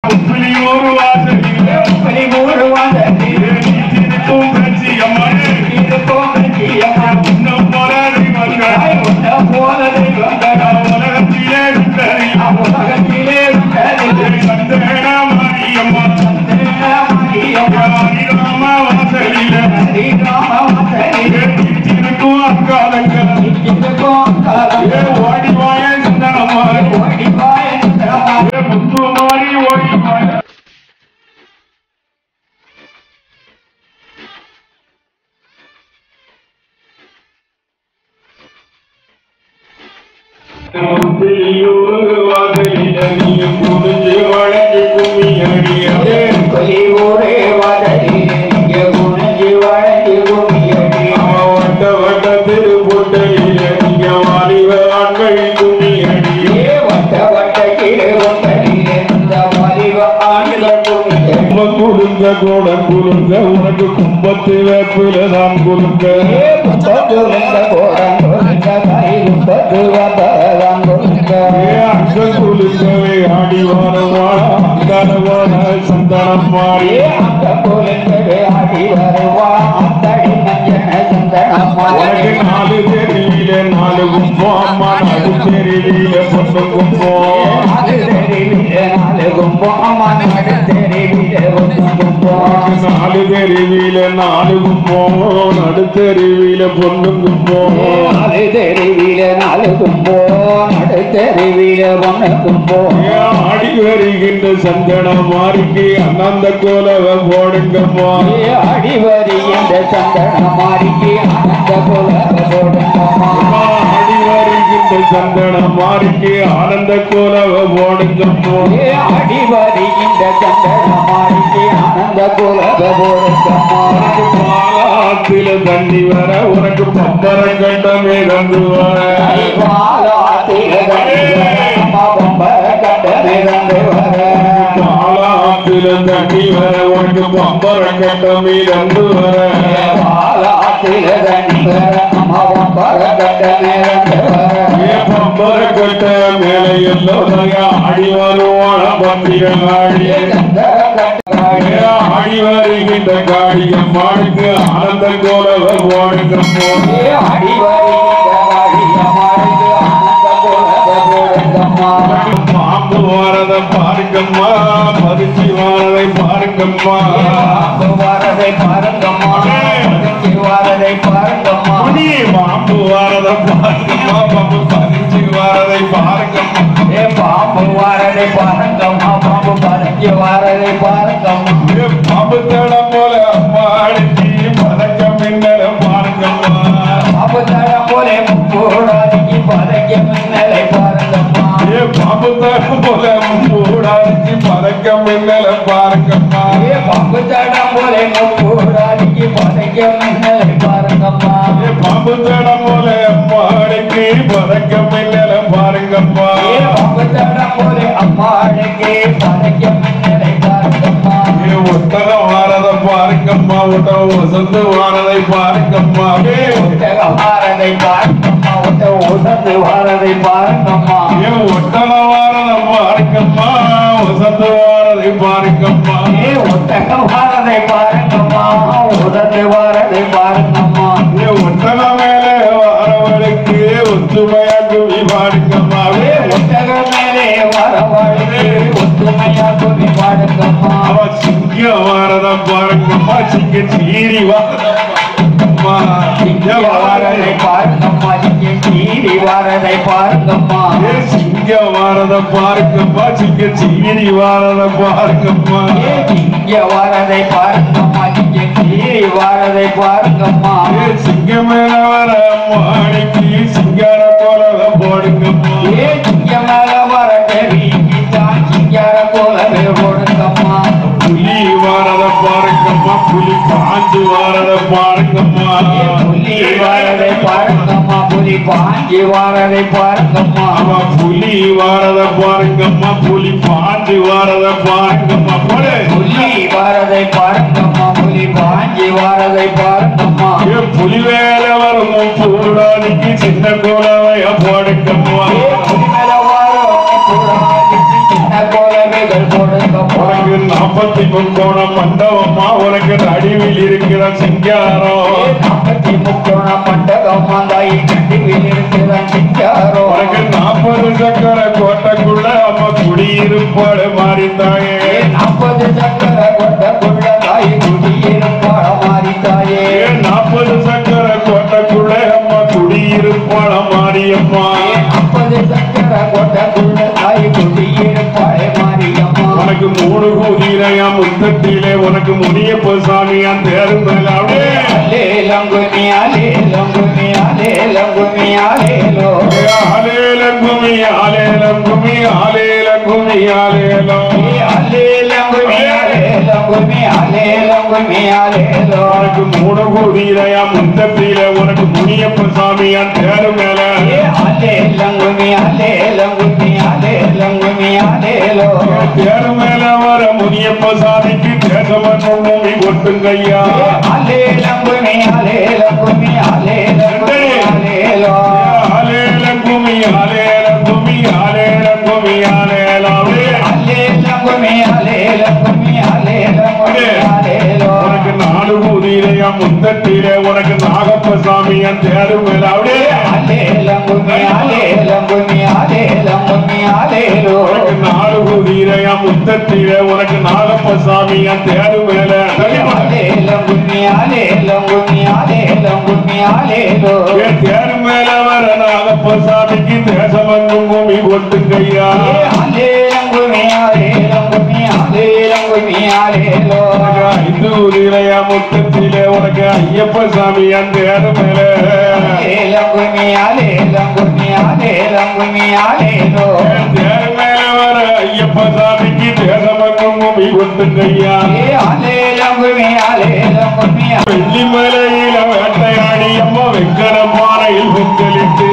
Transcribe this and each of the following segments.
புலியூர் வாசலில் புலி மூடுவாதத்தில் இருக்கும் கட்சி அம்மனே இருக்கும் கட்சியம்மா இன்னும் போல தெய்வங்கள் தாய் உன்ன போல தெய்வங்கள் உலகத்திலே விட்டறி உலகத்திலே உள்ளது சந்தேன மாரியம்மா மாரியம்மா ராம வாசலில் ஸ்ரீராமவதனிலே இருக்கும் அக்காலங்கள் இருக்கும் காலம் ஏ ஓடி வாய சந்தனம்மா ஓடிவாய் சுந்தரமா ஏ முத்து மாறி ஓடி வாய புலியூர் வாசலில் நீ புரிஞ்சு வழங்கி கும்மி அடியே கொலி ஊரே வாதலிலே இங்கே குனிஞ்சு வழங்கி கும்மியடி வட்ட வட்ட திருப்பொட்டையிலே நீங்க வாலிப ஆண்கள் கும்மி அடியே ஏ வட்ட வட்ட கீழே ஒட்டலிலே இந்த மலிவ ஆண்கள் கும்மியடி கும்ப குலுங்க கோடம் குலுங்க உனக்கு கும்பத்து வேப்பில தான் குலுங்க ஏ புத்தகு வந்த கோடம் கொடுங்க கை புத்தகு வந்ததான் கொடுங்க ஏ அங்க குலுங்கவே ஆடி வாரவாழ அங்காரவாழ சந்தனம் மாறி ஏ அந்த கோலங்களே ஆடி வருவா அத்தடி மஞ்சன சந்தனமா உனக்கு நாலு தெருவில நாலு கும்பம் அம்மா நாலு தெருவில பொண்ணு கும்பம் அது தெரியவில்லை நாலு கும்பம் அம்மா நாடு தெரியவில்லை ஒன்று கும்பம் நாலு தெருவில நாலு கும்பம் நடு தெருவில பொண்ணு கும்பம் நாலு தெருவில நாலு கும்போ நடு தெருவில ஒன்று கும்போ ஆடி வருகின்ற சந்தனம் மாறிக்கு அண்ணந்த கோலவ போடுங்கம்மா அடி வருகின்ற சந்தன மாறிக்கு ஆனந்த குலக போடுங்கம்மா ஆடி வருகின்ற சந்தனம் மாறிக்கு ஆனந்த கோலவ போடுங்கம்மா ஏ அடி வருகின்ற சந்தன மாறிக்கு ஆனந்த குலக போடுங்கம்மா பாலாத்தில தண்ணி வர உனக்கு பம்பர கண்டமே தந்து வர பாலாத்தில தண்ணி வர உனக்கு பம்பர கண்டமே தந்து வர ஏ பம்பர கட்ட மேல எல்லோரையா ஆடி வருவான பத்திரம் ஆடி ஆடி வருகின்ற காடியம் மாடுக்கு ஆனந்த கோலவ போடுங்கம்மா பாம்பு வாரத பாருங்கம்மா பரிசி வாரதை பாருங்கம்மா முனி பாம்பு வாரத பாருங்கம்மா பாம்பு பரிசி வாரதை பாருங்கம்மா ஏ பாம்பு வாரதை பாருங்கம்மா பாம்பு பறக்கி வாரதை பாருங்கம்மா ஏ பாம்பு தடம் போல அம்மா அடிச்சி பதக்க மின்னல பாருங்கம்மா பாம்பு தடம் போலே முக்கூடாதிக்கு பறக்கி மின்னலை பாருங்கம்மா ஏ பாம்பு தடம் போல மூட அடிச்சி பதக்க மின்னல பாருங்கம்மா ஏ பாம்பு தடம் போலே முக்கூடாதிக்கு பறக்கி மின்னலை பாருங்கம்மா ஏ பாம்பு தடம் போல அம்மா அடிச்சி பதக்க மின்னல பாருங்கம்மா ஏ பாம்பு தடம் போலே அம்மாளுக்கு பறக்கி மின்னலை பாருங்கம்மா ஏ ஒட்டகம் வாரத பாருங்கம்மா ஒட்டகம் வசந்து வாரதை பாருங்கம்மா ஏ ஒட்டக வாரதை பாருங்கம்மா ஒட்ட உசந்து வாரதை பாருங்கம்மா ஏ ஒட்டகம் வாரத பாருங்கம்மா வசந்து வாரதை பாருங்கம்மா ஏ ஒட்டக வாரதை பாருங்கம்மா உதந்து வாரதை பாருங்கம்மா ஏ ஒட்டகம் மேல வாரவளுக்கு ஒத்துமையா குவி பாருங்கம்மா ஏ ஒட்டக மேலே வரவழைத்து ஒத்துமையா சொல்லி பாடுங்கம்மா அவ சிங்க வாரத பாருங்கம்மா சிங்க சீரி வாரதம்மா சிங்க வாரதை வாரதை பாருங்கம்மா இங்கே கீரி வாரதை பாருங்கம்மா ஏ சிங்க வாரத பாருங்கம்மா சிங்க சீரி வாரத பாருங்கம்மா ஏ இங்கே வாரதை பாருங்கம்மா இங்கே கீரி வாரதை பாருங்கம்மா ஏ சிங்க மேல வர மாடிக்கு சிங்கார போலவ போடுங்கம்மா ஏ இங்கே மேல வர தெரிவிக்கு தான் சிங்கார போலவே போடுங்கம்மா புலி வாரத பாருங்கம்மா புலி பாஞ்சு வாரத பாருங்கம்மா புலி வாரதை பாருங்கம்மா புலி பாஞ்சி வாரதை பாருங்கம்மா அவ புலி வாரத பாருங்கம்மா புலி பாஞ்சு வாரத பாருங்கம்மா போடு புலி வாரதை பாருங்கம்மா புலி பாஞ்சி வாரதை பாருங்கம்மா ஏ புலி வேல வரும் பூடாதிக்கு சின்ன கோலவைய போடுங்கம்மா ஏ புலி மேல வாரம் புறாதிக்கு சின்ன கோலவைகள் போடுங்கம்மா உனக்கு நாற்பத்தி முக்கோணம் மண்டபமா உனக்கு நடுவில் இருக்கிற சிங்காரம் நாற்பத்தி முக்கோண மண்டபம் தாய் கண்டிவில் இருக்கிறான் சிங்காரோ உனக்கு நாற்பது சக்கர கோட்டைக்குள்ள அம்மா குடியிருப்பாடு மாறித்தாயே நாற்பது சக்கர கொண்டக்குள்ள தாய் குடியிருப்பாள மாறி தாயே நாற்பது சக்கர கோட்டைக்குள்ள அம்மா குடியிருப்பாட மாரியம்மா நாற்பது சக்கர கொண்டக்குள்ள தாய் குடியிருப்பாள மாரியம்மா உனக்கு மூணு குதிரையா முத்தத்திலே உனக்கு முனியப்ப சாமியா தேரும் மேல அப்படியே அலேலங்குமி அலேலங்குமி அலேலங்குமி அலேலோ ஆலேலம் குமி ஆலேலம் குமி ஆலேலம் குமி ஆலேலம் அலேலங்குமி அலேலங்குமி அலேலங்குமி அலேலோ உனக்கு மூணு குதிரையா முத்தத்திலே உனக்கு முனியப்ப சாமியா தேரும் மேல அலேலங்குமி அலேலங்குமி அலேலங்குமி அலேலோ தேரும் மேல வர முனியப்ப சாமிக்கு தேசமன்னும் பூமி கொட்டுங்கய்யா அலேலங்குமி அலேலங்குமி அலேலங்குமி அலேலோ ஆலேலம் குமி ஆலேலம் குமி ஆலேலம் குமி ஆலேலாவே அலேலங்குமி அலேலங்குமி அலேலங்குமி அலேலோ உனக்கு நாலு குதிரையா முத்தத்திலே உனக்கு நாகப்ப சாமியா தேரும் மேல அப்படியே அலேலங்குமி அலேலங்குமி அலேலங்குமி அலேலோ உனக்கு நாலு குதிரையா முத்தத்திலே உனக்கு நாகப்ப சாமியா தேரும் மேல அலேலங்குமி அலேலங்குமி அலேலங்குமி அலேலோ என் தேரும் மேல வர நாகப்ப சாமிக்கு தேசமங்கும் பூமி கொட்டுங்கய்யா அலேலங்குமி அலேலங்குமி அலேலங்குமி அலேலோ உனக்கு ஐந்து குதிரையா முத்தத்திலே உனக்கு ஐயப்ப சாமியா தேரும் மேல அலேலங்குமி அலேலங்குமி அலேலங்குமி அலேலோ தேர் மேல வர ஐயப்ப சாமிக்கு தேசமங்கும் பூமி கொட்டுங்கய்யா அலேலங்குமி அலேலங்குமி வெள்ளி மலையில வேட்டையாடி அம்மா வெங்கட பாறையில் வெங்கலிட்டு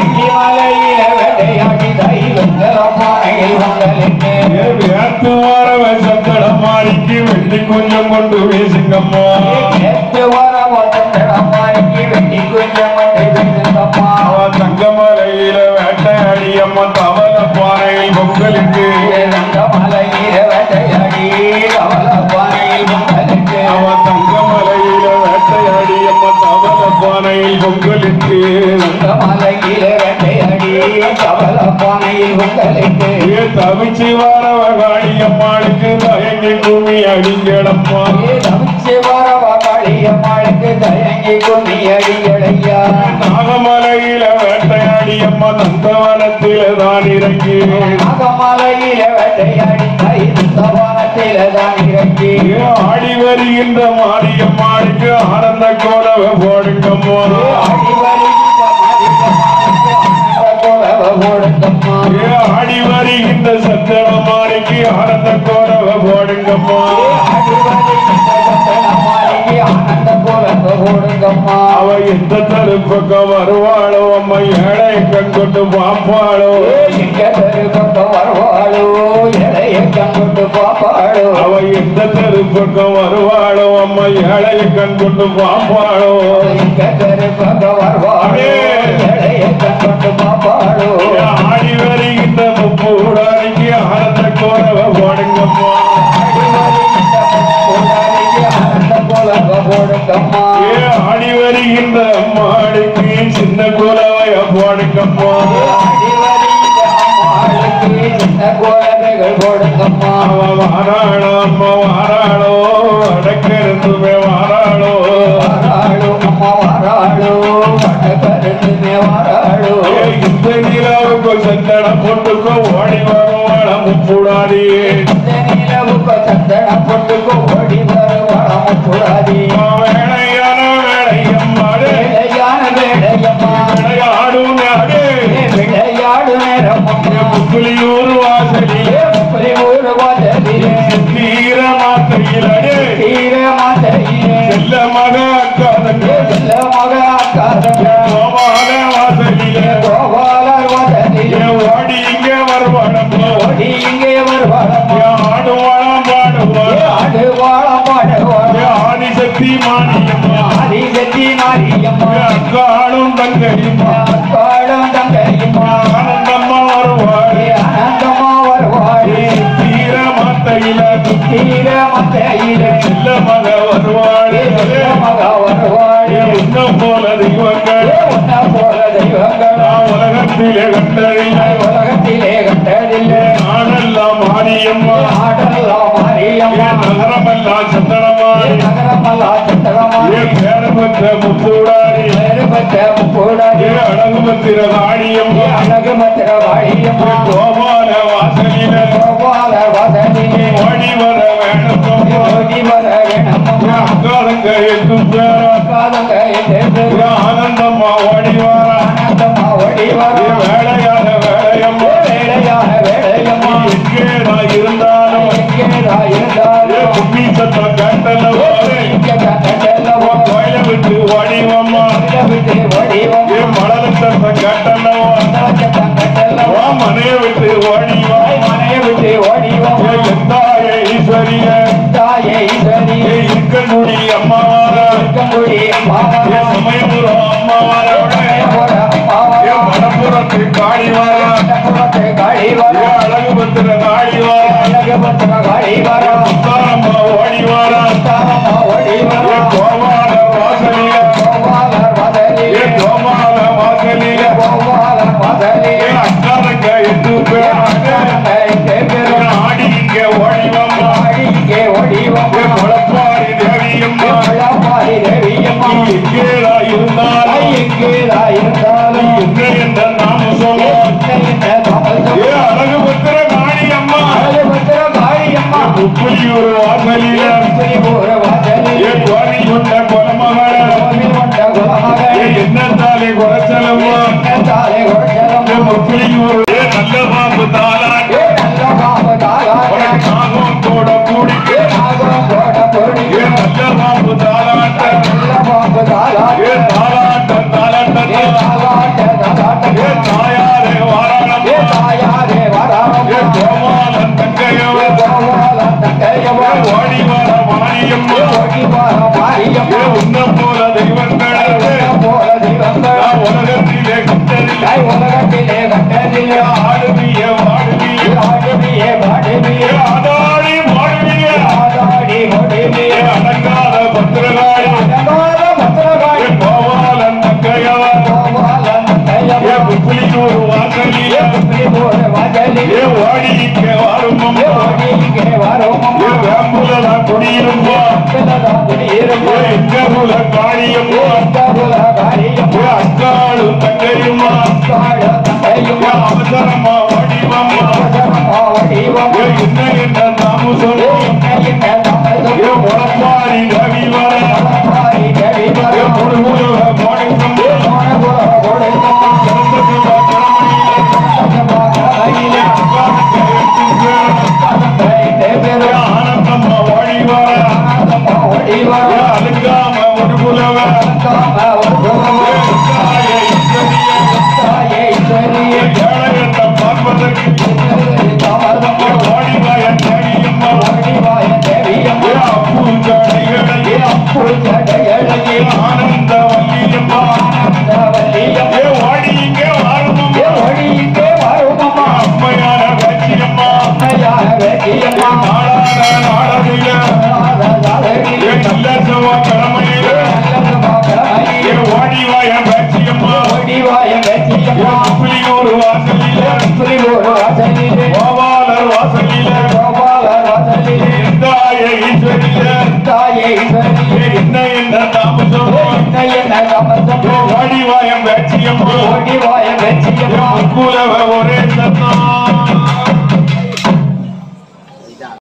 மலையில வேட்டையாடி தைவங்கலமானையில் வந்தலிட்டு வேத்து வாரவ சக்கட மாறிக்கு வெள்ளி கொஞ்சம் கொண்டு வீசுங்கம்மா நேற்று வர வந்தடமானிக்கு வெட்டி கொஞ்சம் மண்டை வெட்டுங்கம்மா அவ தங்க மலையில வேட்டையாடி அம்மா தவள பாறையில் பொங்கலிட்டு ரங்க மலையில வேட்டையாடி கவல பானையில் வந்தலிட்டு அவ தங்க மலையில வேட்டையாடி அம்மா தவள பாறையில் பொங்கலிட்டு ரங்க மலையில வேட்டையாடி கவல பானையில் வந்தலிட்டு ஏ தவிச்சு வாரவ காளி அம்மாளுக்கு தயங்கி குமி அடிங்கடம்மா தவிச்சு வர காளியம்மாளுக்கு தயங்கி கும்மி அடிகளையா நாகமலையில வேட்டையாடி அம்மா நந்தவனத்தில தான் இறங்கி நாகமலையில வேட்டையாடி தைவனத்தில தான் இறங்கி ஏ ஆடி வருகின்ற மாரியம்மாளுக்கு ஆனந்த கோலவ போடுங்கம்மா ஆடி வருகின்ற மாரியம்மாளுக்கு ஆனந்த கோலவ போடுங்கம்மா ஏ ஆடி வருகின்ற சத்திரமாளிக்கு ஆனந்த கோலவ போடுங்கம்மா ஆடி வருகின்ற சந்தனமாளிகை ஆனந்த கோலவ போடுங்கம்மா அவ எந்த தருப்பக்கம் வருவாளோ அம்மா ஏழை கண் கொண்டு பாப்பாளோ எங்க தெரு பக்கம் வருவாளோ இளைய கண்டு பாப்பாளோ அவ எந்த தெருப்பக்கம் வருவாளோ அம்மா ஏழை கண் கொண்டு பாப்பாளோ எங்க தெரு பக்கம் வருவாளோ இளைய கண்டு பாப்பாளோ ஆடி வருகின்ற முப்பூடாரிக்கு ஆனந்த கோலவ போடுங்கம்மா ஏ ஆடி வருகின்ற அம்மாளுக்கு சின்ன கோலவைய போடுங்கம்மா அவ வாராளோ அம்மா வாராளோ அடக்கிருந்துமே வாராளோ ஏ இந்த நிலாவுக்கு சந்தன போட்டுக்கோ ஓடி வருவாள முப்பூடாரி வேலையான வேலையம்மாடு விளையாடும் நாடு விளையாடு நேரம் புலியூர் வாசலிலே ஊர் வாசலிலே தீர மாத்தையிலே தீரமாதையிலே செல்ல மக அக்காதங்க செல்ல மக அக்காதங்க கோபால வாசலிலே கோபாலர் வாசலிலே ஏ ஓடி இங்கே வருவானம்மா ஓடி இங்கே வருவாளம்மா ஏ ஆடுவாளாம் பாடுவாள் ஆடு வாழ பாடுவாள் ஏ ஆதிசக்தி மானியம்மா ஆதி வெற்றி மாரியம்மா ஏ அக்காளும் தங்கையும்மா அக்காளும் தங்கையும்மா ஆனந்தம்மா வருவாள் ஆனந்தமா வருவாள் தீர மாத்தையிலே சித்திர மத்தையில செல்ல மக வருவாளே மக வருவாளே உன்னம் போல தெய்வங்கள் உன்ன போல தெய்வங்கள் நான் உலகத்திலே கண்டறிந்த உலகத்திலே கண்டதில்லை நாடெல்லாம் ஆடியம்மா ஆடலாம் மாரியம்மா என் நகரமெல்லாம் சந்தனமாடி நகரமல்லா சந்தகமாரி என் பேரபத்த முத்தூடாடி வேறுபட்ட முக்கூடாது என் அழகுபத்திர ஆடியம்மா அழகு மத்திர வாழியம்மா கோபால வாசலில கோபால வாசனிலே ஓடி வர வேணுமம்மா ஓடி வர வேணம்மா அக்காலங்க எட்டும் பேரா காலங்க என்று ஆனந்தம்மா ஓடி வாரா ஆனந்தமா ஓடி வர வேலையான வேலையம்மா வேலையாக வேலையம்மா எங்கேடா இருந்தாலும் எங்கேடா இருந்தாலும் கும்மி சத்தம் கேட்டல்லவோ இங்க கண்டல்லவோ கோயில விட்டு ஓடிவம்மா விட்டு ஓடிவோம் என் மலர சத்தம் கேட்டல்லவோ சத்தம் கண்டல்லவோ மனைய விட்டு ஓடிவா மனையை விட்டு ஓடிவோம் எந்தாய ஈஸ்வரிய தாயை சரி இருக்கங்குடி அம்மாவாரா இருக்கங்குடி என் மாவன சமயபுரம் அம்மாவாரோட என் மணப்புறத்து காளிவாரா காளி வர என் அழகு பத்திர காளிவாரா அழகபத்திர காளி வர முத்தாரம்மா ஓடிவாரா தாரமா ஓடி வர என் கோபால வாசலில கோபாலர் மதலிலே என் கோபால வாசலில கோபாலர் மதலிலே என் அக்காரங்க எட்டு பேர் என் ஆடி இங்க ஓடிவம்மா இங்கே ஓடிவோம் என் முளப்பாரி தேவியம்மா பழப்பாரி தேவியம்மா நீ எங்கேடா இருந்தாலும் எங்கேதா இருந்தாலும் எங்க என்ற நாம சொல்லும் என்ன தமிழ் ஏ அழகு பத்திர காளியம்மா அழகபத்திர காளியம்மா புலியூர் வாசலில ஒரு வாசலில் ஏ கோரி கொண்ட கொலமகள கொண்ட குலமகள் ஏ என்னத்தாலே குறைச்சலம்மா தாலே கொடுத்தலும் ஏ புலியூர் ஏ நல்ல பாம்பு தாளாட்டு நல்ல பாம்பு தாளாட்ட நாகம் கூட கூடிட்டு நாகம் போட பொடி ஏ நல்ல பாம்பு தாளாட்ட நல்ல பாம்பு தாளாட்ட ஏ தாளாட்ட தாளாட்ட தாளாட்ட ஏ தாளாட்ட தாயாரே வாராளம்மா தாயாரே வராம ஏ கோமாலன் தங்கையவ கோபாலம் தங்கையவா ஏ ஓடி வர மாரியம்மா ஓடி வர ஏ மாரியம்மா உன்ன போல தெய்வங்களே போல தெய்வங்கள் நான் உலகத்திலே கண்டதில்லை கை உலகத்திலே கண்டதில்லை ஆடுவிய வாடுவிய ஆடுவியே பாடுவியே ஆடாடி வாடுவிய ஆடாடி ஓடுவியே அடங்காத பத்திரகாளி அடங்காத பத்திரகாளி ஏ கோபாலன் தங்கையவ கோபாலம் ஏ தங்கையவா புலியூர் வாசலிய ஒரு வாசலில் ஏ ஓடி இங்கே வாருமம்மா ஓடி இங்கே வரோம் ஏ வேம்புல குடியிருப்பா குடியிருப்போம் ஏ எங்க குல காளியம்மா காரியம்மா ஏ அக்காளு தங்கையுமா காள தங்கையுமா ஏ அவசரமா ஓடிவம்மா அவசரமா வடிவம் ஏ என்ன என்ன நாமு சொல்லு என்ன தமிழ் ஏ முளப்பாரி ரவி வர பாரி தேவி ஏ வரும் முழுமுழுக மோடிக்கும் மோனபுர கொடுக்கும் சிறந்த சிவ கிழமையிலே கையிலே அக்காளுக்கு எட்டு பேர் தேவரோ ஏ ஆனந்தம்மா ஓடி வர ஆனந்தமா ஓடி ஏ வரும் அழுங்காம ஒரு குலவ காம ஒரு குலவோ தாயை இசைய தாயே ஈஸ்வரியே ஏழையத்தை பார்ப்பதற்கு தாமதமோ ஓடிவாய தேடியம்மா ஓடிவாய தேவியம்மா ஏ அப்பு ஜாடிகளை அப்பு ஜடையழகே ஆனந்த வல்லியம்மா ஆனந்தவல்லியம்மா ஏ ஓடி இங்கே வாருமம்மா ஒளியிங்கே வருமம்மா அம்மையான வேச்சியம்மா அம்மையான வேட்டியம்மா நாளான நாளதில ஏ நல்ல செவ்வா கிழமையில ஏ ஓடிவாய வேச்சியம்மா ஓடிவாய ஏ வேட்டியம்மா புலியூர் வாசலில புலிகோடு வாசலிலே கோபாலர் வாசலில கோபாலர் வாசலிலே எந்தாய ஈஸ்வரில தாயே ஈஸ்வரியே ஏ என்ன என்ன நாம சொல்றோம் என்ன என்ன கமசம் ஓடிவாயம் வேச்சியம்மா ஓடிவாய வேட்டியம்மா குலவ ஒரே